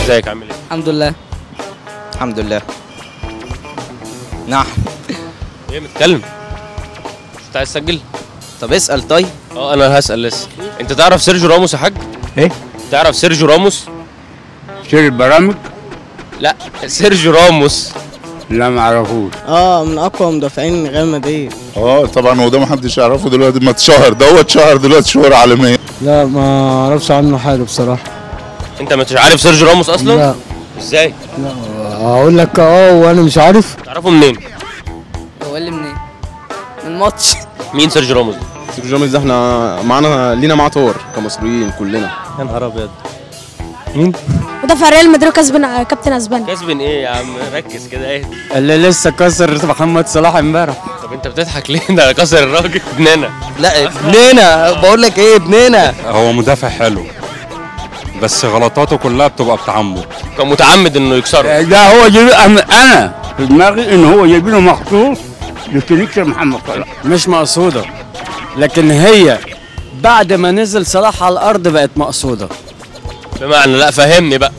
ازيك عامل ايه الحمد لله الحمد لله نعم ايه متكلم انت عايز تسجل طب اسال طيب اه انا هسال لسه انت تعرف سيرجيو راموس يا حاج ايه تعرف سيرجيو راموس شير البرامج لا سيرجيو راموس لا ما اعرفوش اه من اقوى مدافعين ريال مدريد اه طبعا هو ده ما حدش يعرفه دلوقتي ما اتشهر ده هو اتشهر دلوقتي شهرة عالمية لا ما اعرفش عنه حاجه بصراحه انت مش عارف سيرجيو راموس اصلا لا ازاي لا اقول لك اه وانا مش عارف تعرفه منين هو اللي منين من ماتش مين سيرجيو راموس ده؟ سيرجيو راموس ده احنا معانا لينا معاه طور كمصريين كلنا يا نهار ابيض مدافع ريال مدريد كسبان كابتن اسبانيا كسبن ايه يا عم ركز كده ايه اللي لسه كسر محمد صلاح امبارح طب انت بتضحك ليه ده كسر الراجل ابننا لا ابننا بقول لك ايه ابننا هو مدافع حلو بس غلطاته كلها بتبقى بتعمد كان متعمد انه يكسره ده هو جايب أم- انا في دماغي ان هو جايبينه مخصوص عشان يكسر محمد صلاح مش مقصوده لكن هي بعد ما نزل صلاح على الارض بقت مقصوده بمعنى لا فهمني بقى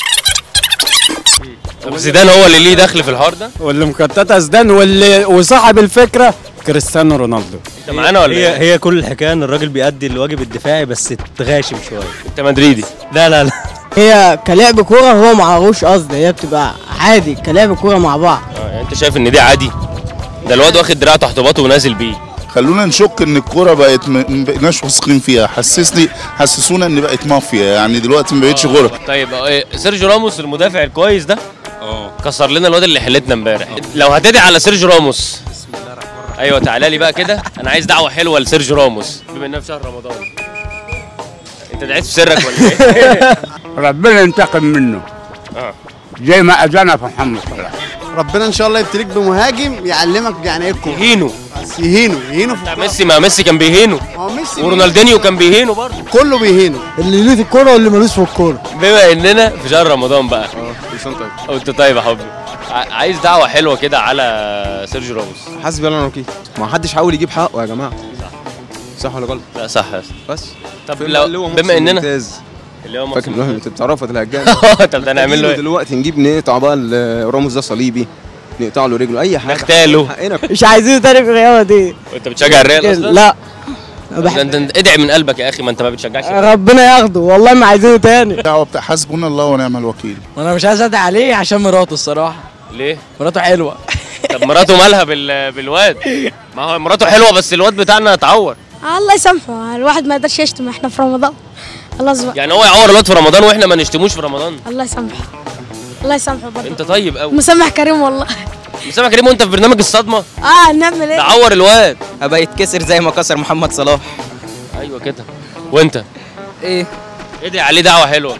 طب زيدان هو اللي ليه دخل في الحوار ده واللي مكتتها زدان واللي وصاحب الفكره كريستيانو رونالدو انت معانا ولا هي ايه هي كل الحكايه ان الراجل بيأدي الواجب الدفاعي بس تغاشم شويه انت مدريدي لا لا لا هي كلعب كوره هو معهوش قصد هي بتبقى عادي كلعب كوره مع بعض اه يعني انت شايف ان دي عادي ده الواد واخد دراع تحت باطه ونازل بيه خلونا نشك ان الكوره بقت م- ما بقيناش واثقين فيها حسسني حسسونا ان بقت مافيا يعني دلوقتي ما بقتش كوره طيب اه، ايه سيرجيو راموس المدافع الكويس ده اه كسر لنا الواد اللي حلتنا امبارح لو هتدعي على سيرجيو راموس بسم الله الرحمن الرحيم ايوه تعالى لي بقى كده انا عايز دعوه حلوه لسيرجيو راموس بما انها في شهر رمضان انت دعيت في سرك ولا ايه ربنا ينتقم منه اه. زي ما اذانا في محمد صلاح ربنا ان شاء الله يبتليك بمهاجم يعلمك يعني ايه الكوره يهينه بس يهينه يهينه في بتاع الكورة. ميسي ما ميسي كان بيهينه هو ميسي ورونالدينيو كان بيهينه برضه كله بيهينه اللي ليه في الكوره واللي ملوش في الكوره بما اننا في شهر رمضان بقى كل سنه طيب وانت طيب يا حبي ع- عايز دعوه حلوه كده على سيرجيو راموس حسبي الله ونعم الوكيل ما حدش حاول يجيب حقه يا جماعه صح ولا غلط لا صح يا اسطى. بس طب فيلم لو اللي هو بما محسن اننا ممتاز اللي هو فاكر مقصود. اللي هو انت بتعرفها الهجان طب ده نعمل له ايه دلوقتي نجيب نقطع بقى ال- راموس ده صليبي نقطع له رجله اي حاجه نغتاله. حقنا مش عايزينه تاني في الرياضه دي وانت بتشجع الريال اصلا لا ده انت انت ادعي من قلبك يا اخي ما انت ما بتشجعش ربنا ياخده والله ما عايزينه تاني دعوه بتاع حسبنا الله ونعم الوكيل وانا مش عايز ادعي عليه عشان مراته الصراحه ليه مراته حلوه طب مراته مالها بال... بالواد ما هو مراته حلوه بس الواد بتاعنا اتعور الله يسامحه الواحد ما يقدرش يشتم احنا في رمضان خلاص بقى يعني هو يعور الواد في رمضان واحنا ما نشتموش في رمضان الله يسامحه الله يسامحه برضه انت طيب قوي مسامح كريم والله مسامح كريم وانت في برنامج الصدمه اه نعمل ده ايه عور الواد ابقى يتكسر زي ما كسر محمد صلاح ايوه كده وانت ايه ادعي عليه دعوه حلوه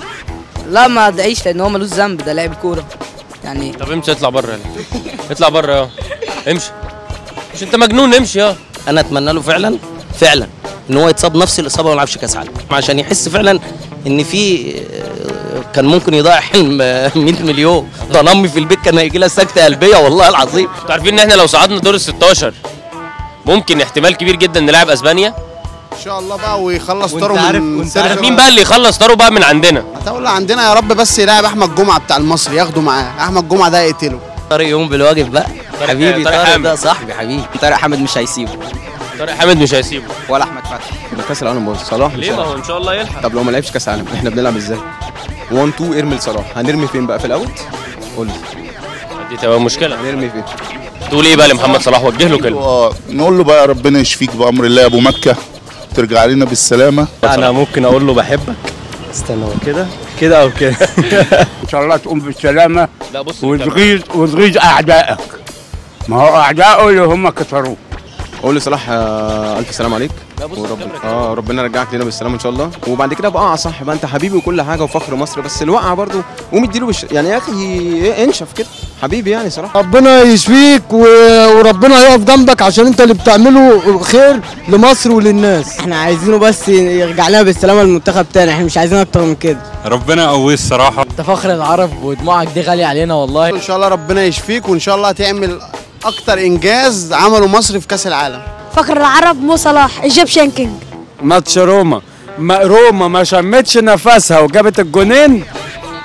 لا ما ادعيش لان هو ملوش ذنب ده لاعب كوره يعني طب امشي اطلع بره يلا اطلع بره يا امشي مش انت مجنون امشي يا انا اتمنى له فعلا فعلا ان هو يتصاب نفس الاصابه وما يلعبش كاس عالم عشان يحس فعلا ان في آه، كان ممكن يضيع حلم آه، 100 مليون ده أنا امي في البيت كان هيجي لها سكته قلبيه والله العظيم انتوا عارفين ان احنا لو صعدنا دور ال 16 ممكن احتمال كبير جدا نلعب اسبانيا ان شاء الله بقى ويخلص وانت طاره عارف- من وانت سيرجيو عارف مين بقى اللي يخلص طاره بقى من عندنا هتقول عندنا يا رب بس يلاعب احمد جمعه بتاع المصري ياخده معاه احمد جمعه ده يقتله طارق يقوم بالواجب بقى طارق- حبيبي طارق طارق حامد. ده صاحبي حبيبي طارق حامد مش هيسيبه طارق حامد مش هيسيبه ولا احمد فتحي يبقى كاس العالم باظ صلاح مش ليه ما هيلعب. هو ان شاء الله يلحق طب لو ما لعبش كاس عالم احنا بنلعب ازاي 1 2 ارمي لصلاح هنرمي فين بقى في الاوت قول لي دي تبقى مشكله هنرمي فين تقول ايه بقى لمحمد صلاح وجه له كلمه اه نقول له بقى ربنا يشفيك بامر الله يا ابو مكه ترجع لنا بالسلامه انا ممكن اقول له بحبك استنى هو كده كده او كده ان شاء الله تقوم بالسلامه لا بص وتغيظ وتغيظ اعدائك ما هو اعدائه اللي هم كسروه قول لصلاح آه، الف سلام عليك لا بص ورب الكاميرا اه ربنا يرجعك لنا بالسلامه ان شاء الله وبعد كده بقى صح بقى انت حبيبي وكل حاجه وفخر مصر بس الوقعه برضو قوم اديله بالش... يعني يا اخي انشف كده حبيبي يعني صراحه ربنا يشفيك و... وربنا يقف جنبك عشان انت اللي بتعمله خير لمصر وللناس احنا عايزينه بس يرجع لنا بالسلامه المنتخب تاني احنا مش عايزين اكتر من كده ربنا يقويه الصراحه انت فخر العرب ودموعك دي غاليه علينا والله ان شاء الله ربنا يشفيك وان شاء الله هتعمل اكتر انجاز عمله مصر في كاس العالم فخر العرب مو صلاح ايجيبشن كينج ماتش روما ما روما ما شمتش نفسها وجابت الجونين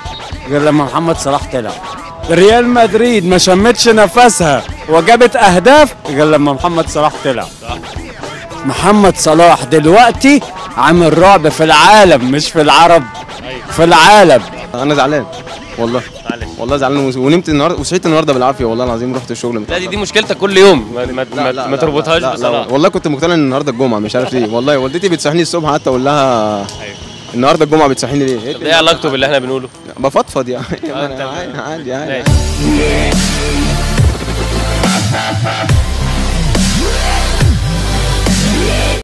غير لما محمد صلاح طلع ريال مدريد ما شمتش نفسها وجابت اهداف غير لما محمد صلاح طلع محمد صلاح دلوقتي عامل رعب في العالم مش في العرب في العالم انا زعلان والله والله زعلان وس- ونمت النهارده وصحيت النهارده بالعافيه والله العظيم رحت الشغل لا دي دي مشكلتك كل يوم ما, ما, ما, ما تربطهاش لا لا بصلاح والله كنت مقتنع ان النهارده الجمعه مش عارف ليه والله والدتي بتصحيني الصبح حتى اقول لها النهارده الجمعه بتصحيني ليه؟ طب ايه علاقته باللي احنا بنقوله؟ بفضفض يعني أنت- عادي عادي ماشي